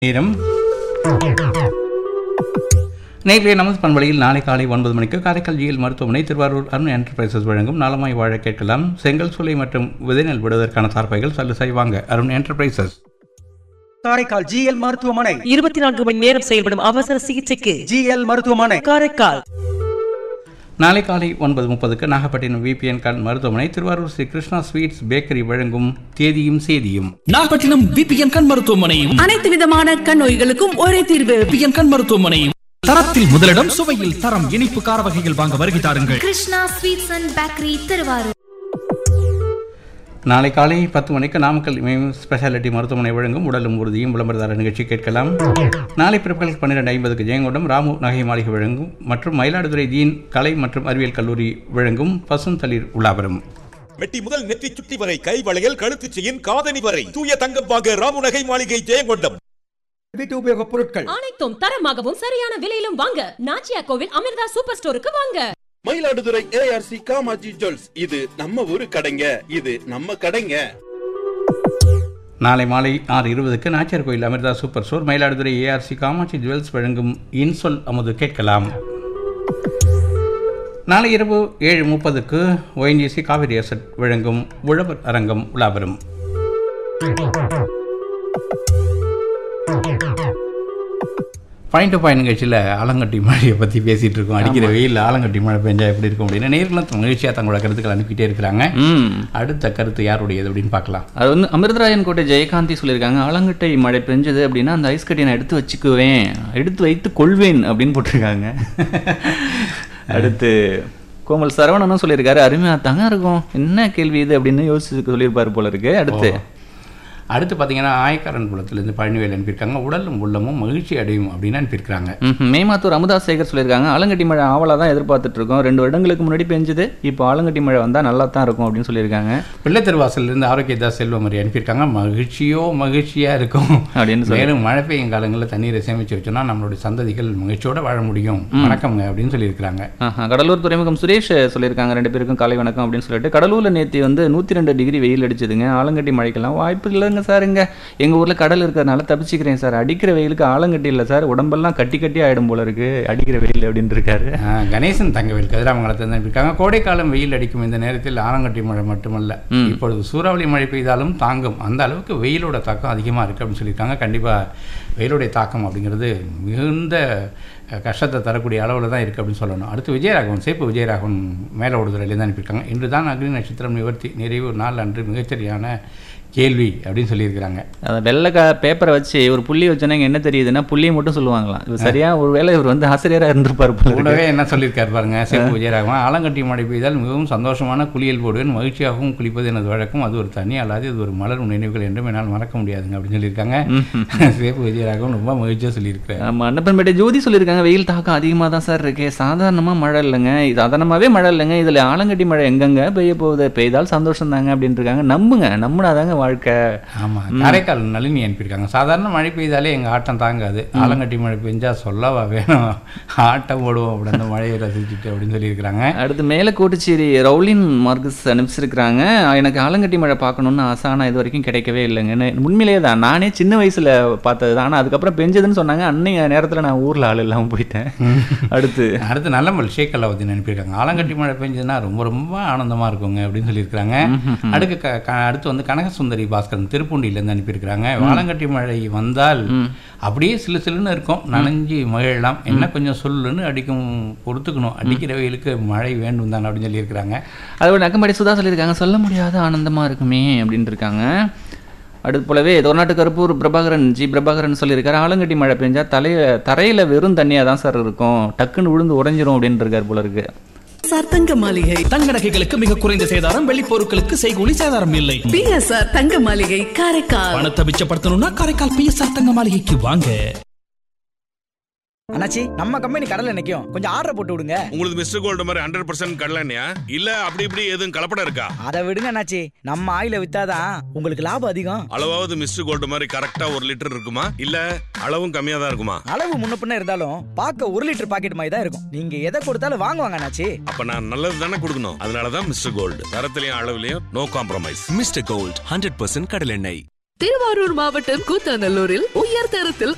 நேரம் நேற்றைய நமது பண்பலையில் நாளை காலை ஒன்பது மணிக்கு காரைக்கால் ஜிஎல் மருத்துவமனை திருவாரூர் அருண் என்டர்பிரைசஸ் வழங்கும் நலமாய் வாழ கேட்கலாம் செங்கல் சூளை மற்றும் விதைநெல் விடுவதற்கான சார்பைகள் சல்லுசை வாங்க அருண் என்டர்பிரைசஸ் காரைக்கால் ஜிஎல் மருத்துவமனை இருபத்தி நான்கு மணி நேரம் செயல்படும் அவசர சிகிச்சைக்கு ஜிஎல் மருத்துவமனை காரைக்கால் நாளை காலை ஒன்பது முப்பதுக்கு நாகப்பட்டினம் விபிஎன் கால் மருத்துவமனை திருவாரூர் ஸ்ரீ கிருஷ்ணா ஸ்வீட்ஸ் பேக்கரி வழங்கும் தேதியும் சேதியும் நாகப்பட்டினம் விபிஎன் கண் மருத்துவமனையும் அனைத்து விதமான கண் நோய்களுக்கும் ஒரே தீர்வு விபிஎன் கண் மருத்துவமனையும் தரத்தில் முதலிடம் சுவையில் தரம் இனிப்பு கார வகைகள் வாங்க வருகை தாருங்கள் Krishna sweets and bakery Thiruvarur நாளை காலை பத்து மணிக்கு நாமக்கல் இமயம் ஸ்பெஷாலிட்டி மருத்துவமனை வழங்கும் உடலும் உறுதியும் விளம்பரதார நிகழ்ச்சி கேட்கலாம் நாளை பிற்பகல் பன்னிரெண்டு ஐம்பதுக்கு ஜெயங்கொண்டம் ராமு நகை மாளிகை வழங்கும் மற்றும் மயிலாடுதுறை தீன் கலை மற்றும் அறிவியல் கல்லூரி வழங்கும் பசுந்தளிர் உலாவரும் மெட்டி முதல் நெற்றி சுட்டி வரை கை வளையல் கழுத்துச் செயின் காதணி வரை தூய தங்கம் வாங்க ராமுநகை மாளிகை ஜெயங்கொண்டம் வீட்டு உபயோகப் பொருட்கள் அனைத்தும் தரமாகவும் சரியான விலையிலும் வாங்க நாச்சியா கோவில் அமிர்தா சூப்பர் ஸ்டோருக்கு வாங்க மயிலாடுதுறை ஏஆர்சி காமாஜி ஜுவல்ஸ் இது நம்ம ஊரு கடைங்க இது நம்ம கடைங்க நாளை மாலை ஆறு இருபதுக்கு Nachiyar Koil Amirtha super store Mayiladuthurai ARC Kamatchi jewels வழங்கும் இன்சொல் அமுது கேட்கலாம் நாளை இரவு ஏழு முப்பதுக்கு ஒயின்ஜிசி காவிரி அசட் வழங்கும் உழவர் அரங்கம் உலாவரும் பாயிண்ட் டு பாயிண்ட் நிகழ்ச்சியில் ஆலங்கட்டி மழையை பற்றி பேசிகிட்டு இருக்கோம் அடிக்கிற வெயில் ஆலங்கட்டி மழை பெஞ்சா எப்படி இருக்கும் அப்படின்னு நேரில் மகிழ்ச்சியாக தங்களோட கருத்துக்கள் அனுப்பிட்டே இருக்கிறாங்க ம் அடுத்த கருத்து யாருடையது அப்படின்னு பார்க்கலாம் அது வந்து அமிர்தராயன் கோட்டை ஜெயகாந்தி சொல்லியிருக்காங்க ஆலங்கட்டை மழை பெஞ்சது அப்படின்னா அந்த ஐஸ் கட்டியை நான் எடுத்து வச்சுக்குவேன் எடுத்து வைத்து கொள்வேன் அப்படின்னு போட்டிருக்காங்க அடுத்து கோமல் சரவணனும் சொல்லியிருக்காரு அருமையாக தாங்க இருக்கும் என்ன கேள்வி இது அப்படின்னு யோசிச்சு சொல்லியிருப்பாரு போல இருக்கு அடுத்து அடுத்து பார்த்தீங்கன்னா ஆயக்காரன் குளத்துலேருந்து பழனிவேல் அனுப்பியிருக்காங்க உடலும் உள்ளமும் மகிழ்ச்சி அடையும் அப்படின்னு அனுப்பியிருக்காங்க ம்ஹும். மேமாத்தூர் அமுதாஸ் சேகர் சொல்லியிருக்காங்க ஆலங்கட்டி மழை ஆவலாக தான் எதிர்பார்த்துட்டு இருக்கோம் ரெண்டு வருடங்களுக்கு முன்னாடி பெஞ்சது இப்போ ஆலங்கட்டி மழை வந்தால் நல்லா தான் இருக்கும் அப்படின்னு சொல்லியிருக்காங்க பிள்ளை திருவாசல்லேருந்து ஆரோக்கியதாஸ் செல்வமரி அனுப்பியிருக்காங்க மகிழ்ச்சியோ மகிழ்ச்சியாக இருக்கும் அப்படின்னு சொல்லி மேலும் மழை பெய்யும் காலங்களில் தண்ணீரை சேமித்து வச்சோம்னா நம்மளுடைய சந்ததிகள் மகிழ்ச்சியோட வாழ முடியும் வணக்கம்ங்க அப்படின்னு சொல்லியிருக்கிறாங்க ஆஹா, கடலூர் துறைமுகம் சுரேஷ் சொல்லியிருக்காங்க ரெண்டு பேருக்கும் காலை வணக்கம் அப்படின்னு சொல்லிட்டு கடலூர்ல நேத்தி வந்து நூற்றி ரெண்டு டிகிரி வெயில் அடிச்சதுங்க ஆலங்கட்டி மழைக்கெல்லாம் வாய்ப்பு இல்லைங்க சார் இங்க எங்க ஊர்ல கடல் இருக்கிறதுனால தப்பிச்சுக்கிறேன் சார் அடிக்கிற வெயிலுக்கு ஆலங்கட்டி இல்லை சார் உடம்பெல்லாம் கட்டி கட்டி ஆயிடும் போல இருக்கு அடிக்கிற வெயில் அப்படின்னு இருக்காரு ஆ, கணேசன் தங்கவேல் கதிராமங்கலத்தில் அனுப்பியிருக்காங்க கோடைக்காலம் வெயில் அடிக்கும் இந்த நேரத்தில் ஆலங்கட்டி மழை மட்டுமல்ல இப்பொழுது சூறாவளி மழை பெய்தாலும் தாங்கும் அந்த அளவுக்கு வெயிலோட தாக்கம் அதிகமாக இருக்குது அப்படின்னு சொல்லியிருக்காங்க கண்டிப்பாக வெயிலுடைய தாக்கம் அப்படிங்கிறது மிகுந்த அஹ், கஷ்டத்தை தரக்கூடிய அளவில் தான் இருக்குது அப்படின்னு சொல்லணும் அடுத்து விஜயராகவன் சேப்பு விஜயராகவன் மேலே ஓடுதலையிலேருந்து அனுப்பியிருக்காங்க இன்று தான் அக்னி நட்சத்திரம் நிவர்த்தி நிறைவு நாள் அன்று மிகச்சரியான கேள்வி அப்படின்னு சொல்லியிருக்கிறாங்க அந்த வெள்ளை க பேப்பரை வச்சு ஒரு புள்ளி வச்சோன்னா இங்க என்ன தெரியுதுன்னா புள்ளியை மட்டும் சொல்லுவாங்களாம் இது சரியா ஒரு வேளை இவர் வந்து ஆசிரியரா இருந்திருப்பாரு போல இருக்கு. கூடவே என்ன சொல்லியிருக்காரு பாருங்க சேப்பு விஜயராகவன் ஆலங்கட்டி மழை பெய்தால் மிகவும் சந்தோஷமான குளியல் போடுவேன் மகிழ்ச்சியாகவும் குளிப்பது எனது வழக்கம் அது ஒரு தனி அல்லாது இது ஒரு மலரும் நினைவுகள் என்றும் என்னால் மறக்க முடியாதுங்க அப்படின்னு சொல்லியிருக்காங்க சேப்பு விஜயராகவன் ரொம்ப மகிழ்ச்சியாக சொல்லியிருக்காரு ஆமா அன்னப்பன்பேட்டை ஜோதி சொல்லியிருக்காங்க வெயில் தாக்கம் அதிகமாக தான் சார் இருக்கு சாதாரணமாக மழை இல்லைங்க இது சாதாரணமாகவே மழை இல்லைங்க இதில் ஆலங்கட்டி மழை எங்கெங்க பெய்ய போகுது பெய்தால் சந்தோஷம் தாங்க அப்படின்னு இருக்காங்க நம்புங்க நம்பினாதாங்க வாழ்க்கை ஆமா காரைக்கால் நளினி அனுப்பியிருக்காங்க சாதாரண மழை பெய்தாலே எங்க ஆட்டம் தாங்காது ஆலங்கட்டி மழை பெஞ்சா சொல்லவா வேணும் ஆட்டம் போடுவோம் அப்படி அந்த மழையை ரசிச்சுட்டு அப்படின்னு சொல்லியிருக்கிறாங்க அடுத்து மேலே கோட்டுச்சேரி ரவுலின் மார்க்கஸ் அனுப்பிச்சிருக்கிறாங்க எனக்கு ஆலங்கட்டி மழை பார்க்கணும்னு ஆசை ஆனால் இது வரைக்கும் கிடைக்கவே இல்லைங்க என்ன- உண்மையிலேயே தான் நானே சின்ன வயசில் பார்த்தது தான் ஆனால் அதுக்கப்புறம் பெஞ்சதுன்னு சொன்னாங்க அன்னைய நேரத்தில் நான் ஊரில் ஆள் இல்லாமல் போயிட்டேன் அடுத்து அடுத்து நல்லமல் ஷேக் அலாவுதீன் அனுப்பியிருக்காங்க ஆலங்கட்டி மழை பெஞ்சதுன்னா ரொம்ப ரொம்ப ஆனந்தமா இருக்குங்க அப்படின்னு சொல்லியிருக்காங்க அடுத்து க- க- அடுத்து வந்து கனகசுந்தரி பாஸ்கரன் திருப்பூண்டியிலேருந்து அனுப்பியிருக்கிறாங்க ஆலங்கட்டி மழை வந்தால் அப்படியே சிலு சிலுன்னு இருக்கும் நனைஞ்சு மகிழலாம் என்ன கொஞ்சம் சொல்லுன்னு அடிக்கும் பொறுத்துக்கணும் அடிக்கிற வெயிலுக்கு மழை வேண்டும் தான் அப்படின்னு சொல்லியிருக்கிறாங்க அதோட நக்கம்படி சுதா சொல்லியிருக்காங்க சொல்ல முடியாத ஆனந்தமாக இருக்குமே அப்படின்ட்டு இருக்காங்க அடுத்து போலவே தொர்நாட்டு கருப்பூர் பிரபாகரன் ஜி பிரபாகரன் சொல்லியிருக்காரு ஆலங்கட்டி மழை பெஞ்சா தலைய தரையில் வெறும் தண்ணியாக தான் சார் இருக்கும் டக்குன்னு விழுந்து உறைஞ்சிரும் அப்படின்னு இருக்காரு போல இருக்கு சார் தங்க மாளிகை தங்க நகைகளுக்கு மிக குறைந்த சேதாரம் வெள்ளி பொருட்களுக்கு செய்கூலி சேதாரம் இல்லை பிஎஸ்ஆர் தங்க மாளிகை காரைக்கால் பணத்தை மிச்சப்படுத்தணும்னா காரைக்கால் பிஎஸ்ஆர் தங்க மாளிகைக்கு வாங்க அண்ணாச்சி நம்ம கம்பெனி கடல்ல நிக்கும் கொஞ்சம் ஆர்டர் போட்டு விடுங்க உங்களுக்கு மிஸ்டர் கோல்டு மாதிரி ஹண்ட்ரட் பர்சன்ட் கடலண்ணியா இல்ல அப்படி இப்படி எதுவும் கலப்படம் இருக்கா அதை விடுங்க அண்ணாச்சி நம்ம ஆயில வித்தாதான் உங்களுக்கு லாபம் அதிகம் அளவாவது மிஸ்டர் கோல்டு மாதிரி கரெக்டா ஒரு லிட்டர் இருக்குமா இல்ல அளவும் கம்மியா தான் இருக்குமா அளவு முன்ன பின்ன இருந்தாலும் பார்க்க ஒரு லிட்டர் பாக்கெட் மாதிரி தான் இருக்கும் நீங்க எதை கொடுத்தாலும் வாங்குவாங்க அண்ணாச்சி அப்ப நான் நல்லது தானே கொடுக்கணும் அதனாலதான் மிஸ்டர் கோல்டு தரத்திலையும் அளவுலயும் no compromise mister gold hundred percent கடலெண்ணெய் திருவாரூர் மாவட்டம் கூத்தாநல்லூரில் உயர் தரத்தில்